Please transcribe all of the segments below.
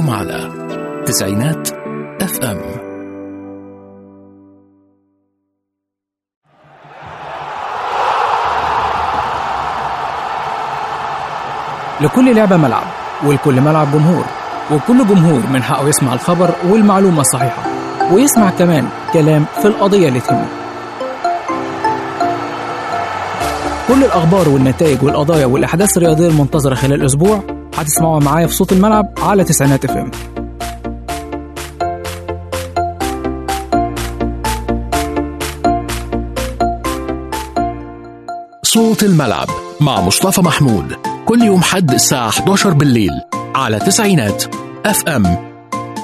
أنتم على تسعينات اف ام لكل لعبة ملعب ولكل ملعب جمهور وكل جمهور من حقه يسمع الخبر والمعلومة الصحيحة ويسمع كمان كلام في القضية اللي تهمه كل الأخبار والنتائج والقضايا والأحداث الرياضية المنتظرة خلال الأسبوع هتسمعوها معايا في صوت الملعب على تسعينات اف ام صوت الملعب مع مصطفى محمود كل يوم حد الساعة 11 بالليل على تسعينات اف ام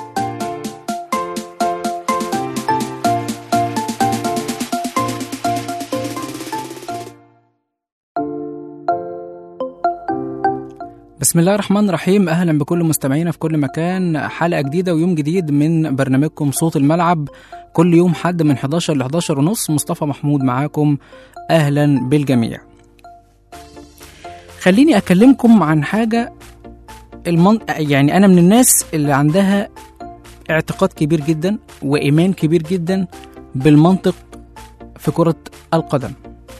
بسم الله الرحمن الرحيم اهلا بكل مستمعينا في كل مكان حلقه جديده ويوم جديد من برنامجكم صوت الملعب كل يوم حد من 11 ل 11 ونص مصطفى محمود معاكم اهلا بالجميع خليني اكلمكم عن حاجه المن... يعني انا من الناس اللي عندها اعتقاد كبير جدا وايمان كبير جدا بالمنطق في كره القدم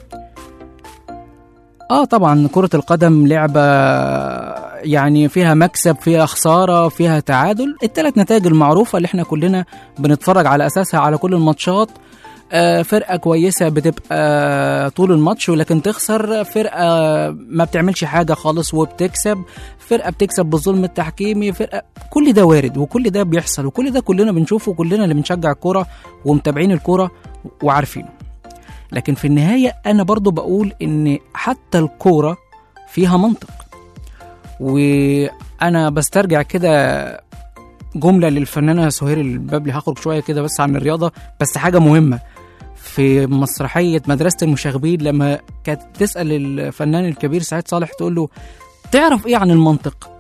اه طبعا كرة القدم لعبة يعني فيها مكسب فيها خسارة فيها تعادل الثلاث نتائج المعروفة اللي احنا كلنا بنتفرج على أساسها على كل الماتشات آه فرقة كويسة بتبقى طول الماتش ولكن تخسر فرقة ما بتعملش حاجة خالص وبتكسب فرقة بتكسب بالظلم التحكيمي فرقة كل ده وارد وكل ده بيحصل وكل ده كلنا بنشوفه كلنا اللي بنشجع الكورة ومتابعين الكورة وعارفينه لكن في النهاية أنا برضو بقول إن حتى الكورة فيها منطق وأنا بسترجع كده جملة للفنانة سهير البابلي هخرج شوية كده بس عن الرياضة بس حاجة مهمة في مسرحية مدرسة المشاغبين لما كانت تسأل الفنان الكبير سعيد صالح تقول له تعرف إيه عن المنطق؟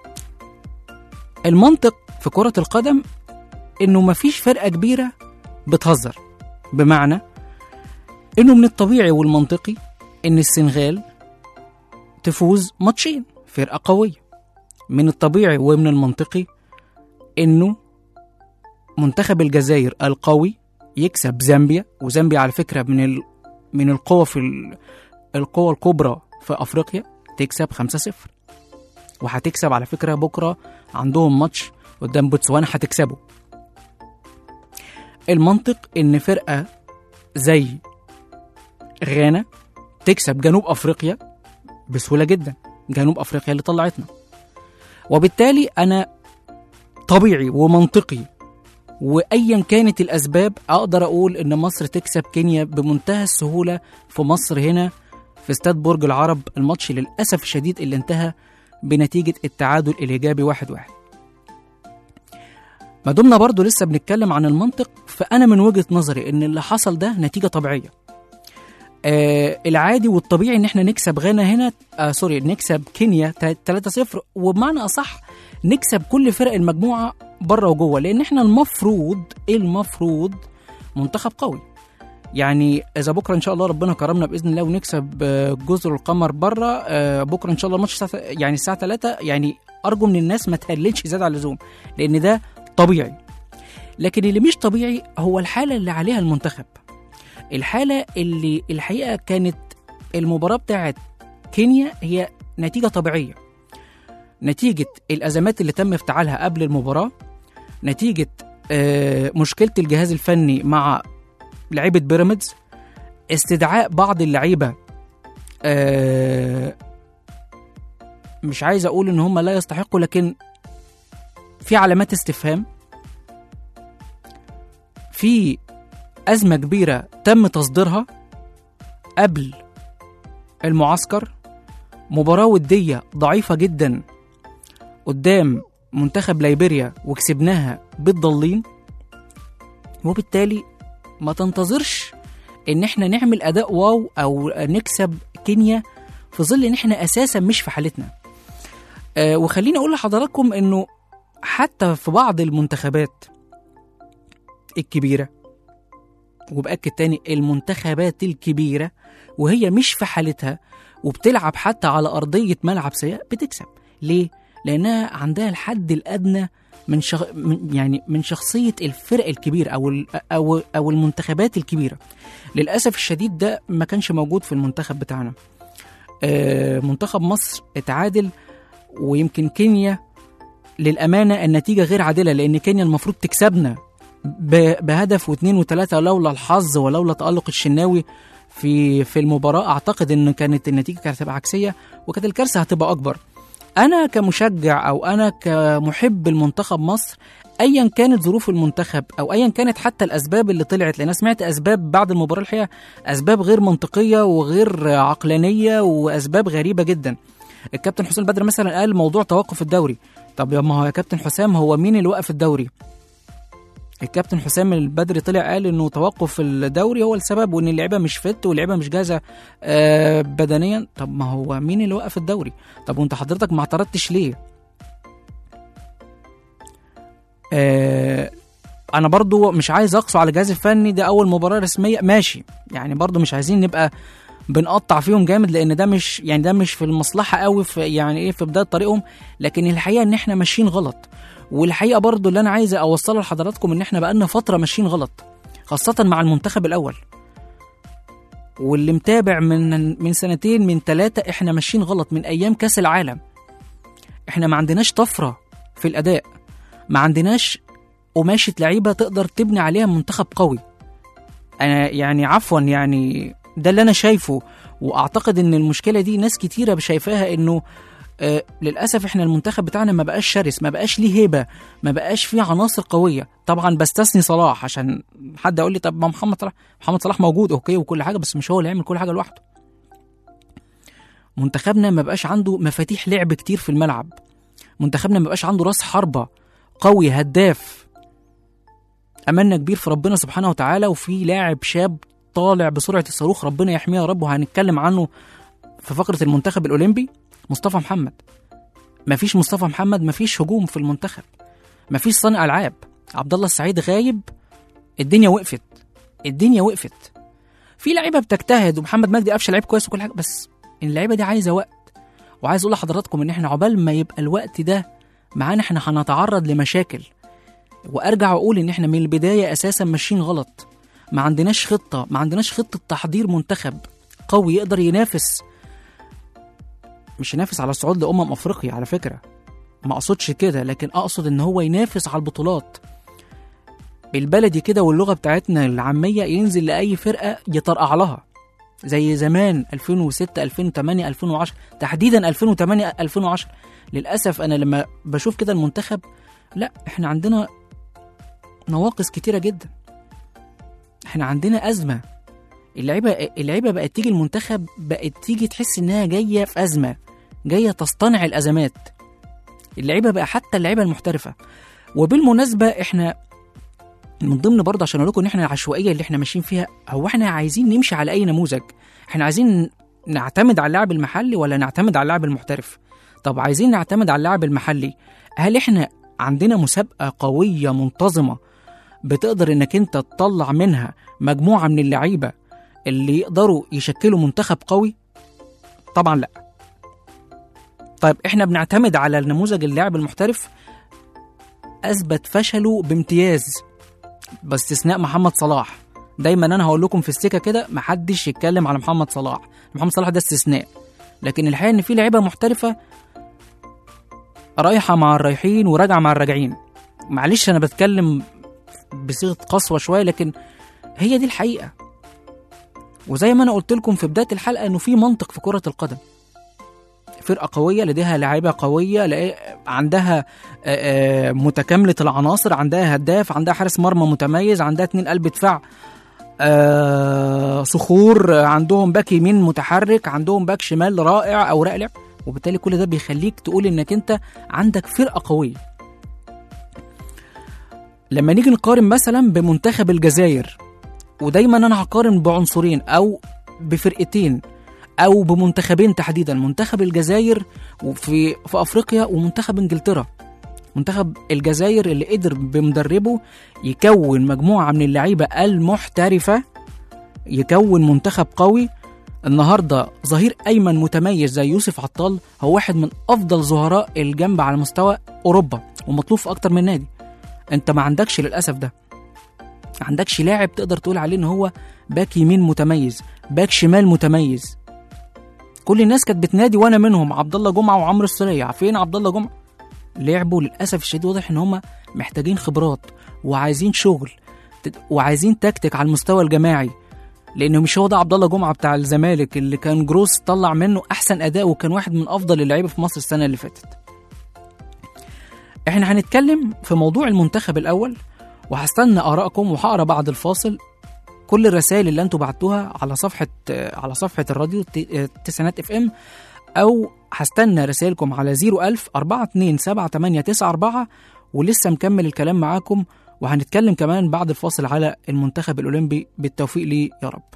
المنطق في كرة القدم إنه مفيش فرقة كبيرة بتهزر بمعنى انه من الطبيعي والمنطقي ان السنغال تفوز ماتشين فرقه قويه من الطبيعي ومن المنطقي انه منتخب الجزائر القوي يكسب زامبيا وزامبيا على فكره من ال... من القوى في ال... القوى الكبرى في افريقيا تكسب 5-0 وهتكسب على فكره بكره عندهم ماتش قدام بوتسوانا هتكسبه المنطق ان فرقه زي غانا تكسب جنوب افريقيا بسهوله جدا جنوب افريقيا اللي طلعتنا وبالتالي انا طبيعي ومنطقي وايا كانت الاسباب اقدر اقول ان مصر تكسب كينيا بمنتهى السهوله في مصر هنا في استاد برج العرب الماتش للاسف الشديد اللي انتهى بنتيجه التعادل الايجابي واحد واحد ما دمنا برضو لسه بنتكلم عن المنطق فانا من وجهه نظري ان اللي حصل ده نتيجه طبيعيه آه العادي والطبيعي ان احنا نكسب غانا هنا آه سوري نكسب كينيا 3-0 وبمعنى اصح نكسب كل فرق المجموعه بره وجوه لان احنا المفروض المفروض منتخب قوي يعني اذا بكره ان شاء الله ربنا كرمنا باذن الله ونكسب آه جزر القمر بره آه بكره ان شاء الله الماتش يعني الساعه 3 يعني ارجو من الناس ما تهللش زياده عن اللزوم لان ده طبيعي لكن اللي مش طبيعي هو الحاله اللي عليها المنتخب الحالة اللي الحقيقة كانت المباراة بتاعت كينيا هي نتيجة طبيعية نتيجة الأزمات اللي تم افتعالها قبل المباراة نتيجة آه مشكلة الجهاز الفني مع لعيبة بيراميدز استدعاء بعض اللعيبة آه مش عايز أقول إن هم لا يستحقوا لكن في علامات استفهام في أزمة كبيرة تم تصديرها قبل المعسكر مباراة ودية ضعيفة جدا قدام منتخب ليبيريا وكسبناها بالضالين وبالتالي ما تنتظرش ان احنا نعمل اداء واو او نكسب كينيا في ظل ان احنا اساسا مش في حالتنا آه وخليني اقول لحضراتكم انه حتى في بعض المنتخبات الكبيره وبأكد تاني المنتخبات الكبيرة وهي مش في حالتها وبتلعب حتى على أرضية ملعب سيئة بتكسب ليه؟ لأنها عندها الحد الأدنى من, شخ... من يعني من شخصيه الفرق الكبيره او ال... او او المنتخبات الكبيره للاسف الشديد ده ما كانش موجود في المنتخب بتاعنا آه، منتخب مصر اتعادل ويمكن كينيا للامانه النتيجه غير عادله لان كينيا المفروض تكسبنا ب- بهدف واثنين وثلاثه لولا الحظ ولولا تالق الشناوي في في المباراه اعتقد ان كانت النتيجه كانت هتبقى عكسيه وكانت الكارثه هتبقى اكبر انا كمشجع او انا كمحب المنتخب مصر ايا كانت ظروف المنتخب او ايا كانت حتى الاسباب اللي طلعت لان أنا سمعت اسباب بعد المباراه الحقيقه اسباب غير منطقيه وغير عقلانيه واسباب غريبه جدا الكابتن حسام بدر مثلا قال موضوع توقف الدوري طب يا ما هو يا كابتن حسام هو مين اللي وقف الدوري الكابتن حسام البدري طلع قال انه توقف الدوري هو السبب وان اللعيبه مش فت واللعيبه مش جاهزه آه، بدنيا طب ما هو مين اللي وقف الدوري طب وانت حضرتك ما اعترضتش ليه آه، انا برضو مش عايز اقسو على الجهاز الفني ده اول مباراه رسميه ماشي يعني برضو مش عايزين نبقى بنقطع فيهم جامد لان ده مش يعني ده مش في المصلحه قوي في يعني ايه في بدايه طريقهم لكن الحقيقه ان احنا ماشيين غلط والحقيقه برضو اللي انا عايز اوصله لحضراتكم ان احنا بقالنا فتره ماشيين غلط خاصه مع المنتخب الاول واللي متابع من من سنتين من ثلاثه احنا ماشيين غلط من ايام كاس العالم احنا ما عندناش طفره في الاداء ما عندناش قماشه لعيبه تقدر تبني عليها منتخب قوي انا يعني عفوا يعني ده اللي انا شايفه واعتقد ان المشكله دي ناس كتيره شايفاها انه آه للاسف احنا المنتخب بتاعنا ما بقاش شرس ما بقاش ليه هيبه ما بقاش فيه عناصر قويه طبعا بستثني صلاح عشان حد يقول لي طب ما محمد صلاح محمد صلاح موجود اوكي وكل حاجه بس مش هو اللي يعمل كل حاجه لوحده منتخبنا ما بقاش عنده مفاتيح لعب كتير في الملعب منتخبنا ما بقاش عنده راس حربه قوي هداف املنا كبير في ربنا سبحانه وتعالى وفي لاعب شاب طالع بسرعه الصاروخ ربنا يحميه يا رب وهنتكلم عنه في فقره المنتخب الاولمبي مصطفى محمد مفيش مصطفى محمد مفيش هجوم في المنتخب مفيش صانع العاب عبد الله السعيد غايب الدنيا وقفت الدنيا وقفت في لعيبه بتجتهد ومحمد مجدي قفشه لعيب كويس وكل حاجه بس اللعيبه دي عايزه وقت وعايز اقول لحضراتكم ان احنا عقبال ما يبقى الوقت ده معانا احنا هنتعرض لمشاكل وارجع واقول ان احنا من البدايه اساسا ماشيين غلط ما عندناش خطه ما عندناش خطه تحضير منتخب قوي يقدر ينافس مش ينافس على الصعود لامم افريقيا على فكره ما اقصدش كده لكن اقصد ان هو ينافس على البطولات بالبلدي كده واللغه بتاعتنا العاميه ينزل لاي فرقه يطرقع لها زي زمان 2006 2008 2010 تحديدا 2008 2010 للاسف انا لما بشوف كده المنتخب لا احنا عندنا نواقص كتيره جدا احنا عندنا ازمه اللعيبه اللعيبه بقت تيجي المنتخب بقت تيجي تحس انها جايه في ازمه جايه تصطنع الازمات اللعيبه بقى حتى اللعيبه المحترفه وبالمناسبه احنا من ضمن برضه عشان اقول لكم ان احنا العشوائيه اللي احنا ماشيين فيها هو احنا عايزين نمشي على اي نموذج احنا عايزين نعتمد على اللاعب المحلي ولا نعتمد على اللاعب المحترف طب عايزين نعتمد على اللاعب المحلي هل احنا عندنا مسابقه قويه منتظمه بتقدر انك انت تطلع منها مجموعه من اللعيبه اللي يقدروا يشكلوا منتخب قوي طبعا لا طيب احنا بنعتمد على النموذج اللاعب المحترف اثبت فشله بامتياز باستثناء محمد صلاح دايما انا هقول لكم في السكه كده محدش يتكلم على محمد صلاح محمد صلاح ده استثناء لكن الحقيقه ان في لعيبه محترفه رايحه مع الرايحين وراجعه مع الراجعين معلش انا بتكلم بصيغه قسوه شويه لكن هي دي الحقيقه وزي ما انا قلت لكم في بدايه الحلقه انه في منطق في كره القدم فرقه قويه لديها لعيبه قويه لقي- عندها آه، آه، متكامله العناصر عندها هداف عندها حارس مرمى متميز عندها اتنين قلب دفاع آه، صخور آه، عندهم باك يمين متحرك عندهم باك شمال رائع او رائع وبالتالي كل ده بيخليك تقول انك انت عندك فرقه قويه لما نيجي نقارن مثلا بمنتخب الجزائر ودايما انا هقارن بعنصرين او بفرقتين او بمنتخبين تحديدا منتخب الجزائر وفي في افريقيا ومنتخب انجلترا منتخب الجزائر اللي قدر بمدربه يكون مجموعه من اللعيبه المحترفه يكون منتخب قوي النهارده ظهير ايمن متميز زي يوسف عطال هو واحد من افضل ظهراء الجنب على مستوى اوروبا ومطلوب في اكتر من نادي انت ما عندكش للاسف ده ما عندكش لاعب تقدر تقول عليه ان هو باك يمين متميز باك شمال متميز كل الناس كانت بتنادي وانا منهم عبد الله جمعه وعمرو السوليه فين عبد الله جمعه لعبوا للاسف الشديد واضح ان هم محتاجين خبرات وعايزين شغل تت- وعايزين تكتيك على المستوى الجماعي لانه مش هو ده عبد الله جمعه بتاع الزمالك اللي كان جروس طلع منه احسن اداء وكان واحد من افضل اللعيبه في مصر السنه اللي فاتت احنا هنتكلم في موضوع المنتخب الاول وهستنى ارائكم وهقرا بعد الفاصل كل الرسائل اللي انتوا بعتوها على صفحه على صفحه الراديو ت- تسعينات اف ام او هستنى رسائلكم على 01000 427 ولسه مكمل الكلام معاكم وهنتكلم كمان بعد الفاصل على المنتخب الاولمبي بالتوفيق ليه يا رب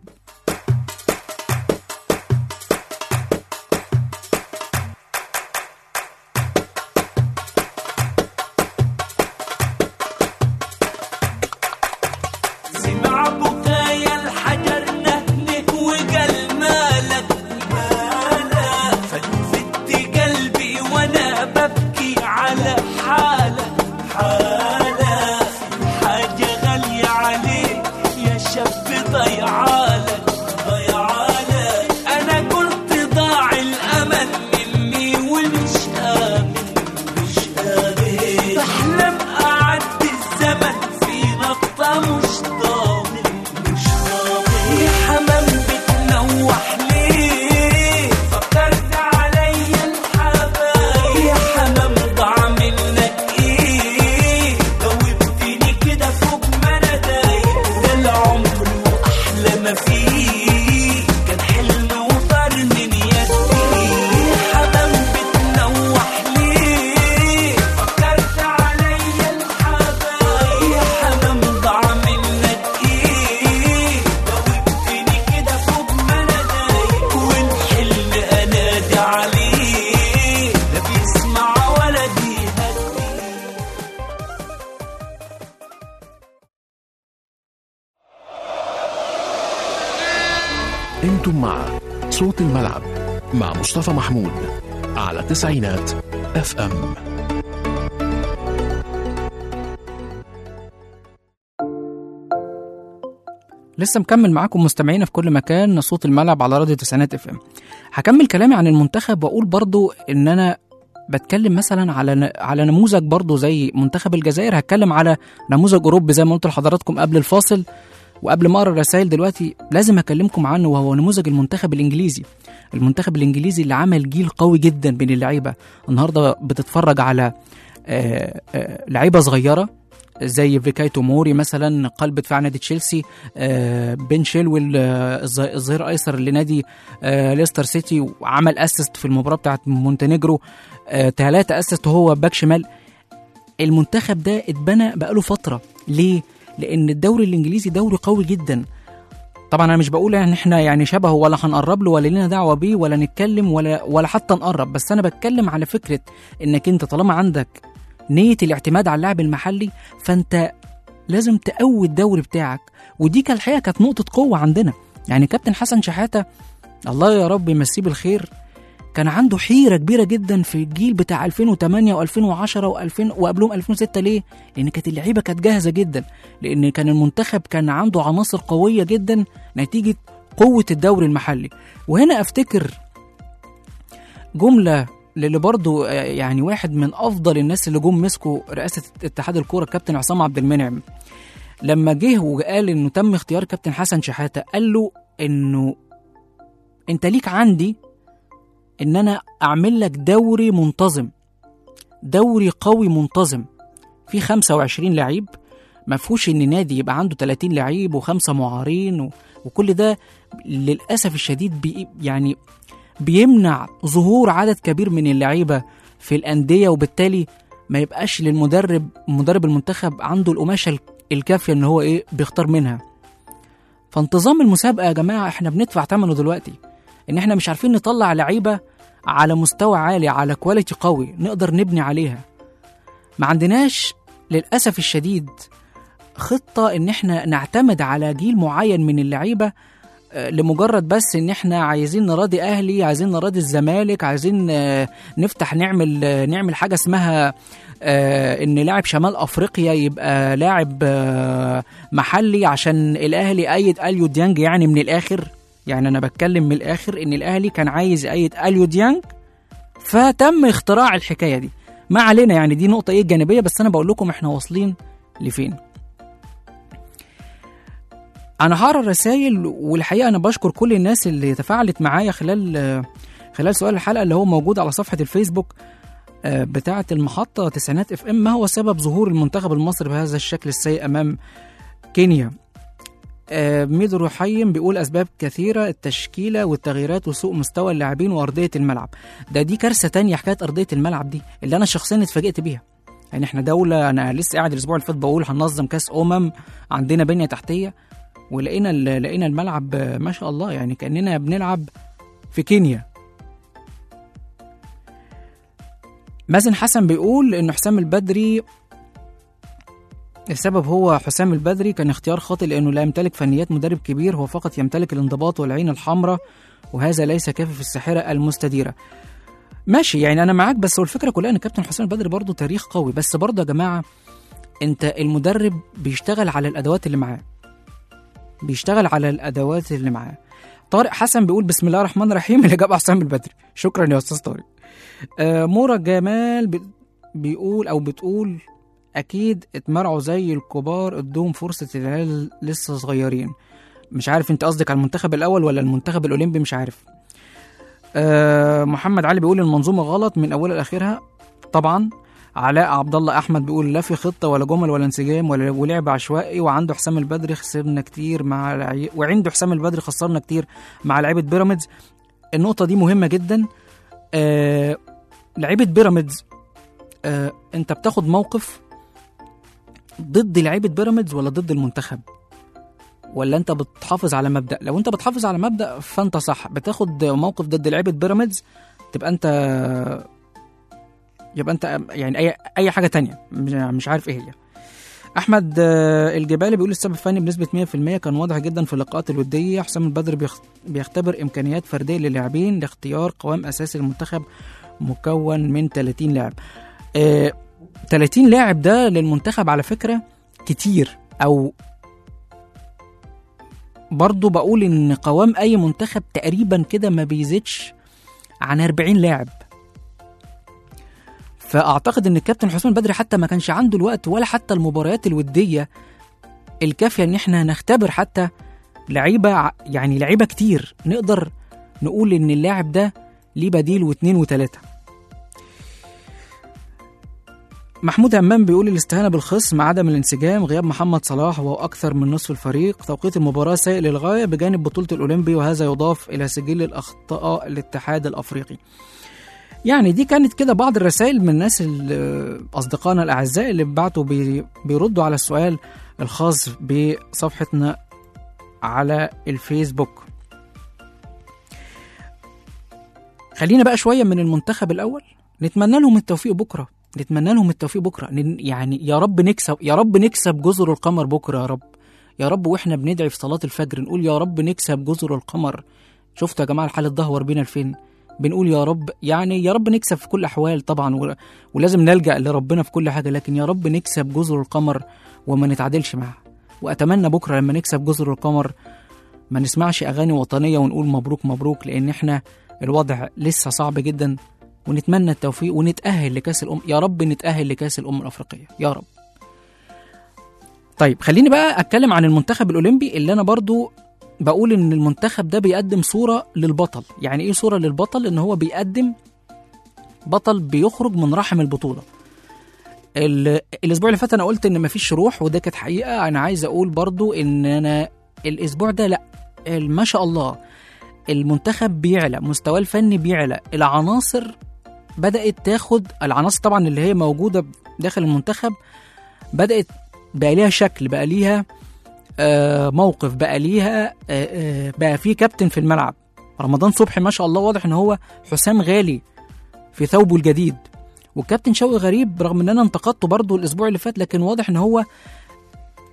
سمع بكايا الحجر نهنك وقال مالك مالك فتفت قلبي وانا ببكي على حالك حالك حاجة غالية عليك يا شاب ضيعالك ضيعالك انا قلت ضاع الامل مني ومش امن مش قادر بحلم اعدي الزمن في نقطة مش ضامن مش ضامن يا حمام بتنوح ليه فكرت عليا الحبايب يا حمام ضاع منك ايه دوبتني كده فوق ما انا دايق ده العمر واحلى ما فيه كان حلم وطار من يدي يا حمام بتنوح ليه فكرت عليا الحبايب يا حمام ضاع منك ايه دوبتني كده فوق ما انا دايق والحلم انادي عليه لا بيسمع ولا بيهدي انتم مع صوت الملعب مع مصطفى محمود على تسعينات اف ام لسه مكمل معاكم مستمعينا في كل مكان صوت الملعب على راديو تسعينات اف ام هكمل كلامي عن المنتخب واقول برضو ان انا بتكلم مثلا على على نموذج برضو زي منتخب الجزائر هتكلم على نموذج اوروبي زي ما قلت لحضراتكم قبل الفاصل وقبل ما اقرا الرسائل دلوقتي لازم اكلمكم عنه وهو نموذج المنتخب الانجليزي المنتخب الانجليزي اللي عمل جيل قوي جدا بين اللعيبه النهارده بتتفرج على آه، آه، لعيبه صغيره زي فيكاي توموري مثلا قلب دفاع نادي تشيلسي آه، بن شيلويل آه، الظ- الظهير الايسر لنادي آه، ليستر سيتي وعمل اسيست في المباراه بتاعت مونتينيجرو ثلاثة اسيست وهو باك شمال المنتخب ده اتبنى بقاله فتره ليه لان الدوري الانجليزي دوري قوي جدا طبعا انا مش بقول ان احنا يعني شبهه ولا هنقرب له ولا لنا دعوه بيه ولا نتكلم ولا ولا حتى نقرب بس انا بتكلم على فكره انك انت طالما عندك نيه الاعتماد على اللاعب المحلي فانت لازم تقوي الدوري بتاعك ودي كان الحقيقه كانت نقطه قوه عندنا يعني كابتن حسن شحاته الله يا رب يمسيه بالخير كان عنده حيره كبيره جدا في الجيل بتاع 2008 و2010 و2000 وقبلهم 2006 ليه؟ لان كانت اللعيبه كانت جاهزه جدا لان كان المنتخب كان عنده عناصر قويه جدا نتيجه قوه الدوري المحلي وهنا افتكر جمله اللي برضو آه، يعني واحد من افضل الناس اللي جم مسكوا رئاسه اتحاد الكوره الكابتن عصام عبد المنعم لما جه وقال انه تم اختيار كابتن حسن شحاته قال له انه انت ليك عندي ان انا اعمل لك دوري منتظم دوري قوي منتظم في 25 لعيب ما فيهوش ان نادي يبقى عنده 30 لعيب وخمسه معارين و... وكل ده للاسف الشديد بي... يعني بيمنع ظهور عدد كبير من اللعيبه في الانديه وبالتالي ما يبقاش للمدرب مدرب المنتخب عنده القماشه ال- الكافيه ان هو ايه بيختار منها فانتظام المسابقه يا جماعه احنا بندفع ثمنه دلوقتي ان احنا مش عارفين نطلع لعيبه على مستوى عالي على كواليتي قوي نقدر نبني عليها ما عندناش للاسف الشديد خطه ان احنا نعتمد على جيل معين من اللعيبه آه، لمجرد بس ان احنا عايزين نراضي اهلي عايزين نراضي الزمالك عايزين آه، نفتح نعمل آه، نعمل حاجه اسمها آه، ان لاعب شمال افريقيا يبقى لاعب آه، محلي عشان الاهلي ايد اليو ديانج يعني من الاخر يعني انا بتكلم من الاخر ان الاهلي كان عايز ايد اليو ديانج فتم اختراع الحكايه دي ما علينا يعني دي نقطه ايه جانبيه بس انا بقول لكم احنا واصلين لفين انا هقرا الرسايل والحقيقه انا بشكر كل الناس اللي تفاعلت معايا خلال خلال سؤال الحلقه اللي هو موجود على صفحه الفيسبوك آه، بتاعه المحطه تسعينات اف ام ما هو سبب ظهور المنتخب المصري بهذا الشكل السيء امام كينيا آه، ميدو رحيم بيقول اسباب كثيره التشكيله والتغييرات وسوء مستوى اللاعبين وارضيه الملعب ده دي كارثه تانية حكايه ارضيه الملعب دي اللي انا شخصيا اتفاجئت بيها يعني احنا دوله انا لسه قاعد الاسبوع اللي فات بقول هننظم كاس امم عندنا بنيه تحتيه ولقينا ال- لقينا الملعب آه، ما شاء الله يعني كاننا بنلعب في كينيا مازن حسن بيقول ان حسام البدري السبب هو حسام البدري كان اختيار خاطئ لانه لا يمتلك فنيات مدرب كبير هو فقط يمتلك الانضباط والعين الحمراء وهذا ليس كافي في الساحره المستديره ماشي يعني انا معاك بس هو الفكره كلها ان كابتن حسام البدري برضه تاريخ قوي بس برضه يا جماعه انت المدرب بيشتغل على الادوات اللي معاه بيشتغل على الادوات اللي معاه طارق حسن بيقول بسم الله الرحمن الرحيم اللي جاب حسام البدري شكرا يا استاذ طارق آه مورا جمال بي- بيقول او بتقول اكيد اتمرعوا زي الكبار ادوهم فرصه العيال لسه صغيرين مش عارف انت قصدك على المنتخب الاول ولا المنتخب الاولمبي مش عارف آه محمد علي بيقول المنظومه غلط من اولها لاخرها طبعا علاء عبد الله احمد بيقول لا في خطه ولا جمل ولا انسجام ولا ولعب عشوائي وعنده حسام البدري خسرنا كتير مع العي... وعنده حسام البدري خسرنا كتير مع لعيبه بيراميدز النقطه دي مهمه جدا آه لعيبه بيراميدز آه انت بتاخد موقف ضد لعيبه بيراميدز ولا ضد المنتخب ولا انت بتحافظ على مبدا لو انت بتحافظ على مبدا فانت صح بتاخد موقف ضد لعيبه بيراميدز تبقى انت يبقى انت يعني اي اي حاجه تانية مش- مش عارف ايه هي احمد آه، الجبالي بيقول السبب الفني بنسبه 100% كان واضح جدا في اللقاءات الوديه حسام البدر بيخ- بيختبر امكانيات فرديه للاعبين لاختيار قوام اساسي للمنتخب مكون من 30 لاعب آه، 30 لاعب ده للمنتخب على فكره كتير او برضو بقول ان قوام اي منتخب تقريبا كده ما بيزيدش عن 40 لاعب فاعتقد ان الكابتن حسام البدري حتى ما كانش عنده الوقت ولا حتى المباريات الوديه الكافيه ان احنا نختبر حتى لعيبه ع- يعني لعيبه كتير نقدر نقول ان اللاعب ده ليه بديل واثنين وثلاثه محمود همام بيقول الاستهانه بالخصم عدم الانسجام غياب محمد صلاح وهو اكثر من نصف الفريق توقيت المباراه سيء للغايه بجانب بطوله الاولمبي وهذا يضاف الى سجل الاخطاء الاتحاد الافريقي يعني دي كانت كده بعض الرسائل من الناس ال- اصدقائنا الاعزاء اللي بعتوا بي بيردوا على السؤال الخاص بصفحتنا على الفيسبوك خلينا بقى شويه من المنتخب الاول نتمنى لهم التوفيق بكره نتمنى لهم التوفيق بكره ن- يعني يا رب نكسب يا رب نكسب جزر القمر بكره يا رب يا رب واحنا بندعي في صلاه الفجر نقول يا رب نكسب جزر القمر شفتوا يا جماعه الحال الدهور بينا لفين بنقول يا رب يعني يا رب نكسب في كل الاحوال طبعا و- ولازم نلجا لربنا في كل حاجه لكن يا رب نكسب جزر القمر وما نتعادلش معاها واتمنى بكره لما نكسب جزر القمر ما نسمعش اغاني وطنيه ونقول مبروك مبروك لان احنا الوضع لسه صعب جدا ونتمنى التوفيق ونتاهل لكاس الام يا رب نتاهل لكاس الامم الافريقيه يا رب طيب خليني بقى اتكلم عن المنتخب الاولمبي اللي انا برضو بقول ان المنتخب ده بيقدم صوره للبطل يعني ايه صوره للبطل ان هو بيقدم بطل بيخرج من رحم البطوله ال- الاسبوع اللي فات انا قلت ان مفيش روح وده كانت حقيقه انا عايز اقول برضو ان انا الاسبوع ده لا ال- ما شاء الله المنتخب بيعلى مستواه الفني بيعلى العناصر بدات تاخد العناصر طبعا اللي هي موجوده داخل المنتخب بدات بقى ليها شكل بقى ليها آه، موقف بقى ليها آه، آه، بقى في كابتن في الملعب رمضان صبحي ما شاء الله واضح ان هو حسام غالي في ثوبه الجديد والكابتن شوقي غريب رغم ان انا انتقدته برضه الاسبوع اللي فات لكن واضح ان هو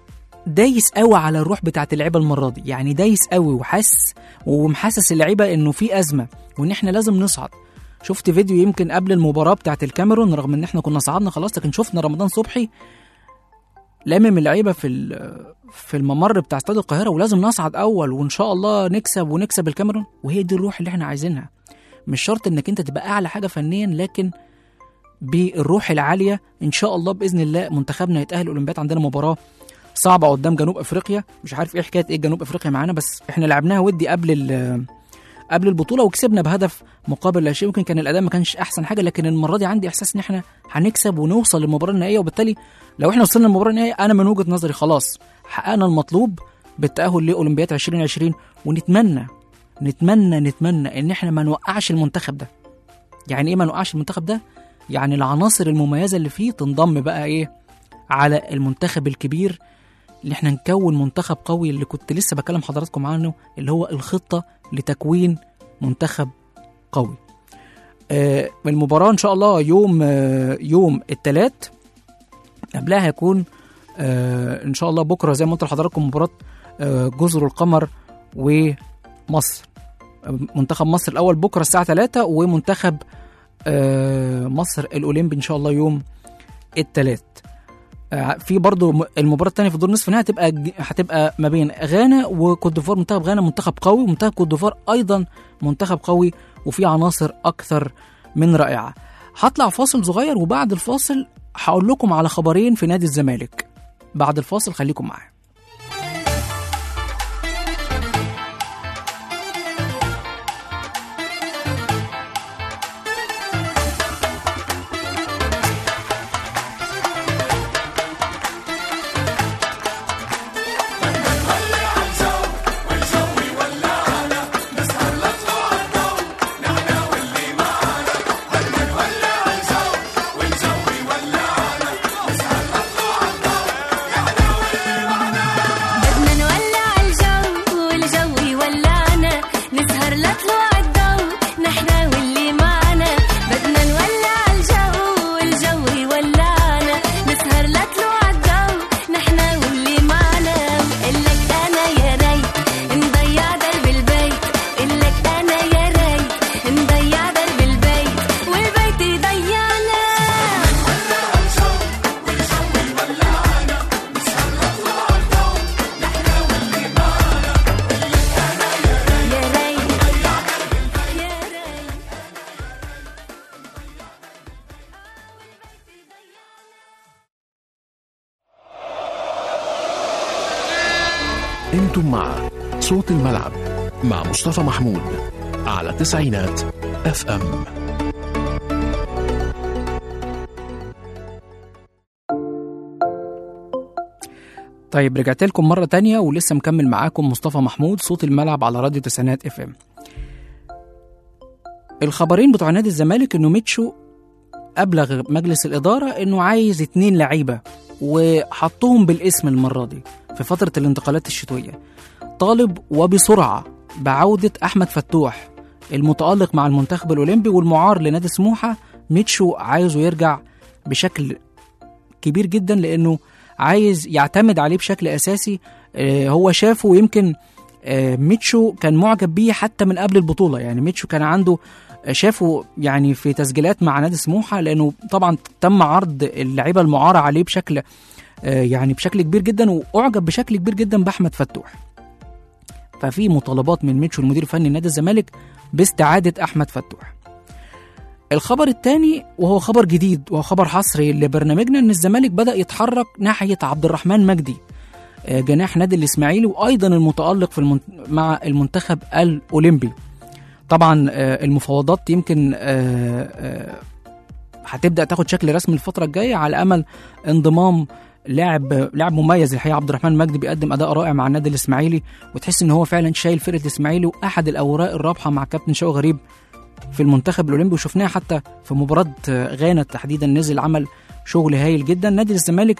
دايس قوي على الروح بتاعت اللعيبه المره دي يعني دايس قوي وحاسس ومحسس اللعيبه انه في ازمه وان احنا لازم نصعد شفت فيديو يمكن قبل المباراه بتاعت الكاميرون رغم ان احنا كنا صعدنا خلاص لكن شفنا رمضان صبحي لامم اللعيبه في ال- في الممر بتاع استاد القاهره ولازم نصعد اول وان شاء الله نكسب ونكسب الكاميرون وهي دي الروح اللي احنا عايزينها مش شرط انك انت تبقى اعلى حاجه فنيا لكن بالروح العاليه ان شاء الله باذن الله منتخبنا يتاهل الاولمبياد عندنا مباراه صعبه قدام جنوب افريقيا مش عارف ايه حكايه ايه جنوب افريقيا معانا بس احنا لعبناها ودي قبل ال- قبل البطوله وكسبنا بهدف مقابل لا شيء يمكن كان الاداء ما كانش احسن حاجه لكن المره دي عندي احساس ان احنا هنكسب ونوصل للمباراه النهائيه وبالتالي لو احنا وصلنا للمباراه النهائيه انا من وجهه نظري خلاص حققنا المطلوب بالتاهل لاولمبياد 2020 ونتمنى نتمنى نتمنى ان احنا ما نوقعش المنتخب ده يعني ايه ما نوقعش المنتخب ده يعني العناصر المميزه اللي فيه تنضم بقى ايه على المنتخب الكبير اللي احنا نكون منتخب قوي اللي كنت لسه بكلم حضراتكم عنه اللي هو الخطه لتكوين منتخب قوي آه المباراه ان شاء الله يوم آه يوم الثلاث قبلها هيكون آه ان شاء الله بكره زي ما قلت لحضراتكم مباراه آه جزر القمر ومصر منتخب مصر الاول بكره الساعه 3 ومنتخب آه مصر الاولمبي ان شاء الله يوم الثلاث آه، في برضو م- المباراه الثانيه في دور نصف النهائي هتبقى ج- هتبقى ما بين غانا وكوت ديفوار منتخب غانا منتخب قوي ومنتخب كوت ديفوار ايضا منتخب قوي وفيه عناصر اكثر من رائعه هطلع فاصل صغير وبعد الفاصل هقول لكم على خبرين في نادي الزمالك بعد الفاصل خليكم معايا بدنا نولع الجو والجو يولعنا نسهر لطلوع الضو نحنا واللي معنا بدنا نولع الجو والجو يولعنا نسهر لطلوع الضو نحنا واللي معنا قلك انا يا ريت نضيع درب البيت قلك انا يا ريت نضيع درب البيت والبيت يضيعنا يا ريت يا ريت انتم مع صوت الملعب مع مصطفى محمود على تسعينات اف ام طيب رجعت لكم مرة تانية ولسه مكمل معاكم مصطفى محمود صوت الملعب على راديو تسعينات اف ام الخبرين بتوع نادي الزمالك انه ميتشو ابلغ مجلس الاداره انه عايز اتنين لعيبه وحطهم بالاسم المره دي في فتره الانتقالات الشتويه طالب وبسرعه بعوده احمد فتوح المتالق مع المنتخب الاولمبي والمعار لنادي سموحه ميتشو عايزه يرجع بشكل كبير جدا لانه عايز يعتمد عليه بشكل اساسي آه، هو شافه ويمكن آه، ميتشو كان معجب بيه حتى من قبل البطوله يعني ميتشو كان عنده آه، شافه يعني في تسجيلات مع نادي سموحه لانه طبعا تم عرض اللعيبه المعاره عليه بشكل آه، يعني بشكل كبير جدا واعجب بشكل كبير جدا باحمد فتوح ففي مطالبات من ميتشو المدير الفني لنادي الزمالك باستعاده احمد فتوح الخبر الثاني وهو خبر جديد وهو خبر حصري لبرنامجنا ان الزمالك بدا يتحرك ناحيه عبد الرحمن مجدي آه، جناح نادي الاسماعيلي وايضا المتالق في المن... مع المنتخب الاولمبي طبعا آه، المفاوضات يمكن آه، آه، هتبدا تاخد شكل رسمي الفتره الجايه على امل انضمام لاعب لاعب مميز الحقيقه عبد الرحمن مجدي بيقدم اداء رائع مع النادي الاسماعيلي وتحس ان هو فعلا شايل فرقه الاسماعيلي واحد الاوراق الرابحه مع كابتن شوقي غريب في المنتخب الاولمبي وشفناها حتى في مباراه غانا تحديدا نزل عمل شغل هايل جدا نادي الزمالك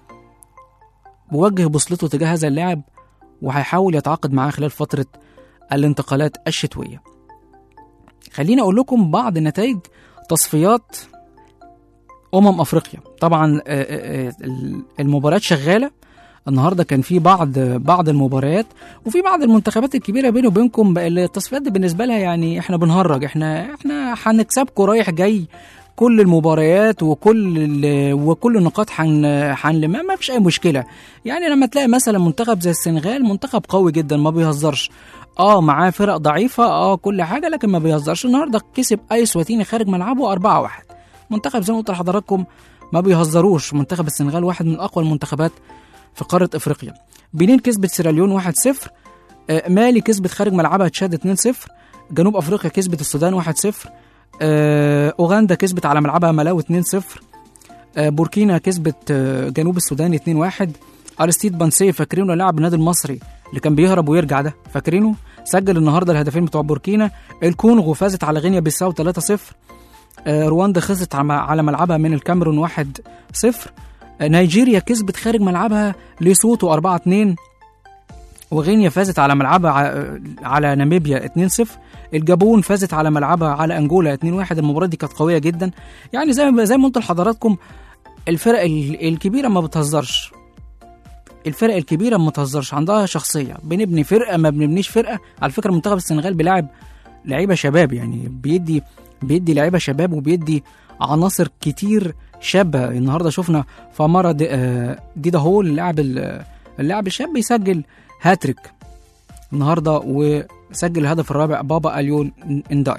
بوجه بوصلته تجاه هذا اللاعب وهيحاول يتعاقد معاه خلال فتره الانتقالات الشتويه خليني اقول لكم بعض نتائج تصفيات امم افريقيا طبعا آه، آه، آه، المباريات شغاله النهارده كان في بعض بعض المباريات وفي بعض المنتخبات الكبيره بيني وبينكم بقى التصفيات دي بالنسبه لها يعني احنا بنهرج احنا احنا هنكسبكم رايح جاي كل المباريات وكل ال- وكل النقاط حن حنلمها ما فيش اي مشكله يعني لما تلاقي مثلا منتخب زي السنغال منتخب قوي جدا ما بيهزرش اه معاه فرق ضعيفه اه كل حاجه لكن ما بيهزرش النهارده كسب اي سواتيني خارج ملعبه 4 1 منتخب زي ما قلت لحضراتكم ما بيهزروش منتخب السنغال واحد من اقوى المنتخبات في قاره افريقيا بنين كسبت سيراليون 1-0 آه، مالي كسبت خارج ملعبها تشاد 2-0 جنوب افريقيا كسبت السودان 1-0 آه، اوغندا كسبت على ملعبها ملاوي 2-0 آه، بوركينا كسبت آه، جنوب السودان 2-1 ارستيد بانسي فاكرينه لاعب النادي المصري اللي كان بيهرب ويرجع ده فاكرينه سجل النهارده الهدفين بتوع بوركينا الكونغو فازت على غينيا بيساو 3-0 آه، رواندا خسرت عم- على ملعبها من الكاميرون 1-0 آه، نيجيريا كسبت خارج ملعبها ليسوتو 4-2 وغينيا فازت على ملعبها ع- على ناميبيا 2-0 الجابون فازت على ملعبها على انجولا 2-1 المباراه دي كانت قويه جدا يعني زي ما زي ما قلت لحضراتكم الفرق ال- الكبيره ما بتهزرش الفرق الكبيره ما بتهزرش عندها شخصيه بنبني فرقه ما بنبنيش فرقه على فكره منتخب السنغال بيلعب لعيبه شباب يعني بيدي بيدي لعيبه شباب وبيدي عناصر كتير شابه النهارده شفنا فامارا دي آه، ديدا هول اللاعب ال- اللاعب الشاب بيسجل هاتريك النهارده وسجل الهدف الرابع بابا اليون انداي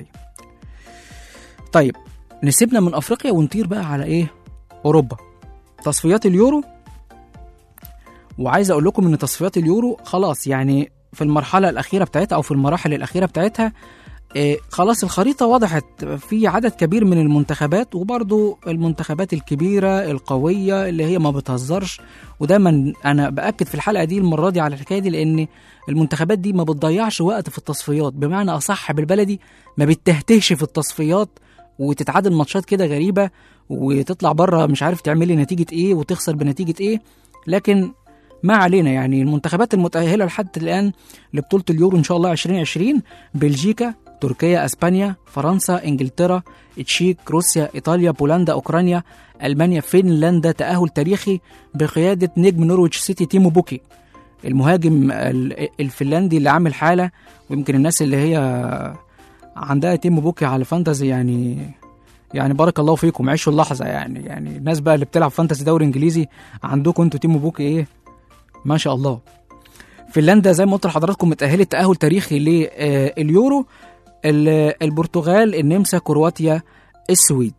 طيب نسيبنا من افريقيا ونطير بقى على ايه اوروبا تصفيات اليورو وعايز اقول لكم ان تصفيات اليورو خلاص يعني في المرحله الاخيره بتاعتها او في المراحل الاخيره بتاعتها إيه خلاص الخريطه وضحت في عدد كبير من المنتخبات وبرضو المنتخبات الكبيره القويه اللي هي ما بتهزرش ودايما انا باكد في الحلقه دي المره دي على الحكايه دي لان المنتخبات دي ما بتضيعش وقت في التصفيات بمعنى اصح بالبلدي ما بتتهتهش في التصفيات وتتعادل ماتشات كده غريبه وتطلع بره مش عارف تعملي نتيجه ايه وتخسر بنتيجه ايه لكن ما علينا يعني المنتخبات المتأهلة لحد الآن لبطولة اليورو إن شاء الله 2020 بلجيكا تركيا أسبانيا فرنسا إنجلترا تشيك روسيا إيطاليا بولندا أوكرانيا ألمانيا فنلندا تأهل تاريخي بقيادة نجم نورويتش سيتي تيمو بوكي المهاجم ال- الفنلندي اللي عامل حالة ويمكن الناس اللي هي عندها تيمو بوكي على فانتزي يعني يعني بارك الله فيكم عيشوا اللحظة يعني يعني الناس بقى اللي بتلعب فانتسي دوري انجليزي عندكم انتوا تيمو بوكي ايه ما شاء الله فنلندا زي ما قلت لحضراتكم متأهلة تأهل تاريخي لليورو ال- البرتغال النمسا كرواتيا السويد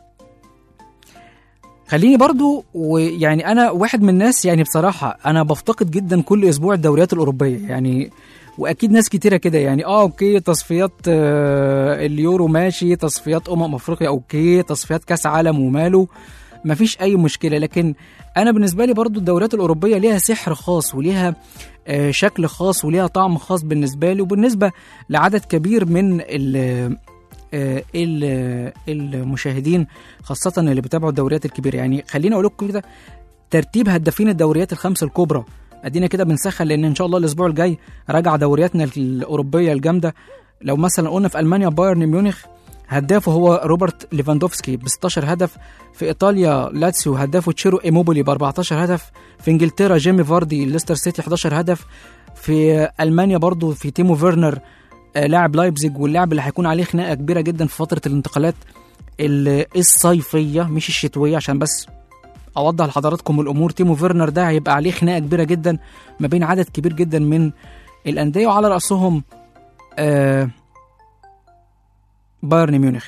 خليني برضو ويعني انا واحد من الناس يعني بصراحه انا بفتقد جدا كل اسبوع الدوريات الاوروبيه يعني واكيد ناس كتيره كده يعني اه اوكي تصفيات آه، اليورو ماشي تصفيات امم افريقيا اوكي تصفيات كاس عالم وماله مفيش اي مشكله لكن انا بالنسبه لي برضو الدوريات الاوروبيه ليها سحر خاص وليها آه، شكل خاص وليها طعم خاص بالنسبه لي وبالنسبه لعدد كبير من ال- آه، ال- المشاهدين خاصه اللي بيتابعوا الدوريات الكبيره يعني خليني اقول لكم كده ترتيب هدافين الدوريات الخمس الكبرى ادينا كده بنسخن لان ان شاء الله الاسبوع الجاي راجع دورياتنا الاوروبيه الجامده لو مثلا قلنا في المانيا بايرن ميونخ هدافه هو روبرت ليفاندوفسكي ب 16 هدف في ايطاليا لاتسيو هدافه تشيرو ايموبولي ب 14 هدف في انجلترا جيمي فاردي ليستر سيتي 11 هدف في المانيا برضو في تيمو فيرنر آه، لاعب لايبزيج واللاعب اللي هيكون عليه خناقه كبيره جدا في فتره الانتقالات ال- الصيفيه مش الشتويه عشان بس اوضح لحضراتكم الامور تيمو فيرنر ده هيبقى عليه خناقه كبيره جدا ما بين عدد كبير جدا من الانديه وعلى راسهم آه بايرن ميونخ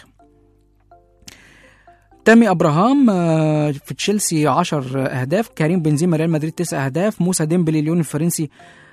تامي ابراهام آه، في تشيلسي 10 اهداف كريم بنزيما ريال مدريد 9 اهداف موسى ديمبلي ليون الفرنسي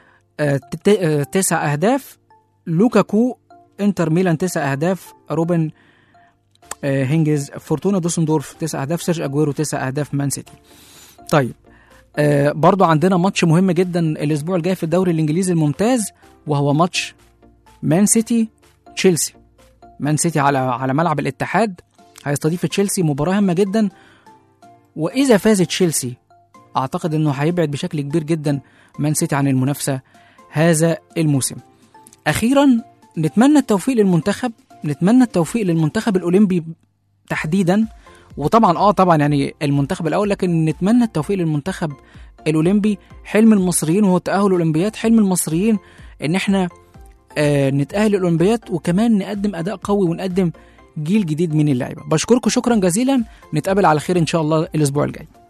9 اهداف لوكاكو انتر ميلان 9 اهداف روبن آه، هينجز فورتونا دوسندورف 9 اهداف سيرج اجويرو 9 اهداف مان سيتي طيب آه برضو عندنا ماتش مهم جدا الاسبوع الجاي في الدوري الانجليزي الممتاز وهو ماتش مان سيتي تشيلسي مان سيتي على على ملعب الاتحاد هيستضيف تشيلسي مباراه هامه جدا واذا فاز تشيلسي اعتقد انه هيبعد بشكل كبير جدا مان سيتي عن المنافسه هذا الموسم اخيرا نتمنى التوفيق للمنتخب نتمنى التوفيق للمنتخب الاولمبي تحديدا وطبعا اه طبعا يعني المنتخب الاول لكن نتمنى التوفيق للمنتخب الاولمبي حلم المصريين وهو التاهل الاولمبياد حلم المصريين ان احنا آه نتاهل الاولمبياد وكمان نقدم اداء قوي ونقدم جيل جديد من اللعيبه بشكركم شكرا جزيلا نتقابل على خير ان شاء الله الاسبوع الجاي